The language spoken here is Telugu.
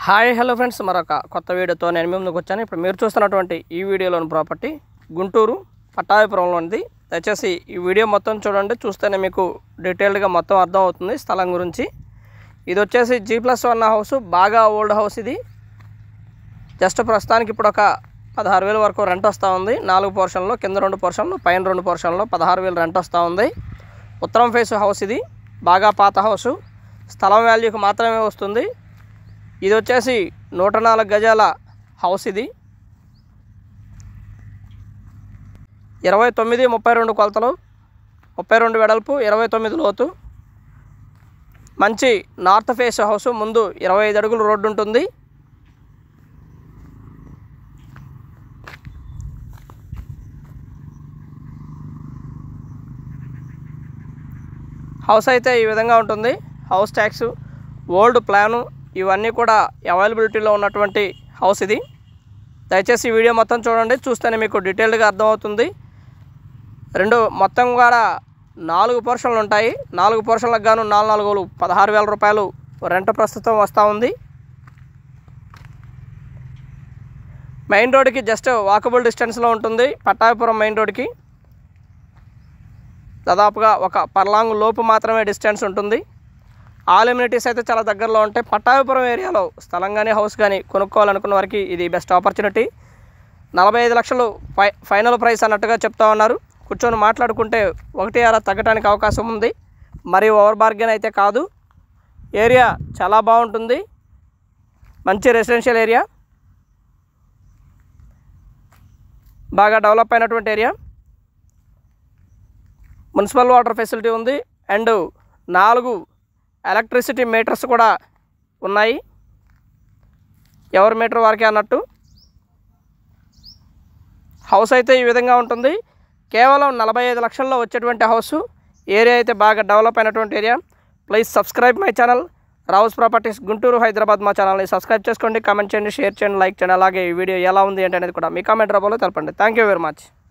హాయ్ హలో ఫ్రెండ్స్ మరొక కొత్త వీడియోతో నేను మీ ముందుకు వచ్చాను ఇప్పుడు మీరు చూస్తున్నటువంటి ఈ వీడియోలోని ప్రాపర్టీ గుంటూరు పట్టాభిపురంలో ఉంది దయచేసి ఈ వీడియో మొత్తం చూడండి చూస్తేనే మీకు డీటెయిల్డ్గా మొత్తం అర్థం అవుతుంది స్థలం గురించి ఇది వచ్చేసి జీ ప్లస్ వన్ హౌస్ బాగా ఓల్డ్ హౌస్ ఇది జస్ట్ ప్రస్తుతానికి ఇప్పుడు ఒక పదహారు వేల వరకు రెంట్ వస్తూ ఉంది నాలుగు పోర్షన్లో కింద రెండు పోర్షన్లు పైన రెండు పోర్షన్లో పదహారు వేలు రెంట్ వస్తూ ఉంది ఉత్తరం ఫేస్ హౌస్ ఇది బాగా పాత హౌస్ స్థలం వాల్యూకి మాత్రమే వస్తుంది ఇది వచ్చేసి నూట నాలుగు గజాల హౌస్ ఇది ఇరవై తొమ్మిది ముప్పై రెండు కొలతలు ముప్పై రెండు వెడల్పు ఇరవై తొమ్మిది లోతు మంచి నార్త్ ఫేస్ హౌస్ ముందు ఇరవై ఐదు అడుగులు రోడ్డు ఉంటుంది హౌస్ అయితే ఈ విధంగా ఉంటుంది హౌస్ ట్యాక్స్ ఓల్డ్ ప్లాను ఇవన్నీ కూడా అవైలబిలిటీలో ఉన్నటువంటి హౌస్ ఇది దయచేసి ఈ వీడియో మొత్తం చూడండి చూస్తేనే మీకు డీటెయిల్డ్గా అర్థమవుతుంది రెండు మొత్తం కూడా నాలుగు పోర్షన్లు ఉంటాయి నాలుగు పోర్షన్లకు గాను నాలుగు నాలుగు పదహారు వేల రూపాయలు రెంట్ ప్రస్తుతం వస్తూ ఉంది మెయిన్ రోడ్కి జస్ట్ వాకబుల్ డిస్టెన్స్లో ఉంటుంది పట్టాభిపురం మెయిన్ రోడ్కి దాదాపుగా ఒక పర్లాంగ్ లోపు మాత్రమే డిస్టెన్స్ ఉంటుంది ఆల్ ఎమ్యూనిటీస్ అయితే చాలా దగ్గరలో ఉంటాయి పట్టాభిపురం ఏరియాలో స్థలం కానీ హౌస్ కానీ కొనుక్కోవాలనుకున్న వారికి ఇది బెస్ట్ ఆపర్చునిటీ నలభై ఐదు లక్షలు ఫై ఫైనల్ ప్రైస్ అన్నట్టుగా చెప్తా ఉన్నారు కూర్చొని మాట్లాడుకుంటే ఒకటి అర తగ్గడానికి అవకాశం ఉంది మరి ఓవర్ బార్గెన్ అయితే కాదు ఏరియా చాలా బాగుంటుంది మంచి రెసిడెన్షియల్ ఏరియా బాగా డెవలప్ అయినటువంటి ఏరియా మున్సిపల్ వాటర్ ఫెసిలిటీ ఉంది అండ్ నాలుగు ఎలక్ట్రిసిటీ మీటర్స్ కూడా ఉన్నాయి ఎవరి మీటర్ వారికి అన్నట్టు హౌస్ అయితే ఈ విధంగా ఉంటుంది కేవలం నలభై ఐదు లక్షల్లో వచ్చేటువంటి హౌస్ ఏరియా అయితే బాగా డెవలప్ అయినటువంటి area please subscribe my channel Rao's properties Guntur Hyderabad మా ఛానల్ని సబ్స్క్రైబ్ చేసుకోండి కామెంట్ చేయండి షేర్ చేయండి లైక్ చేయండి అలాగే ఈ వీడియో ఎలా ఉంది ఏంటి అనేది కూడా మీ కామెంట్ రూపంలో తెలపండి థ్యాంక్ యూ వెరీ మచ్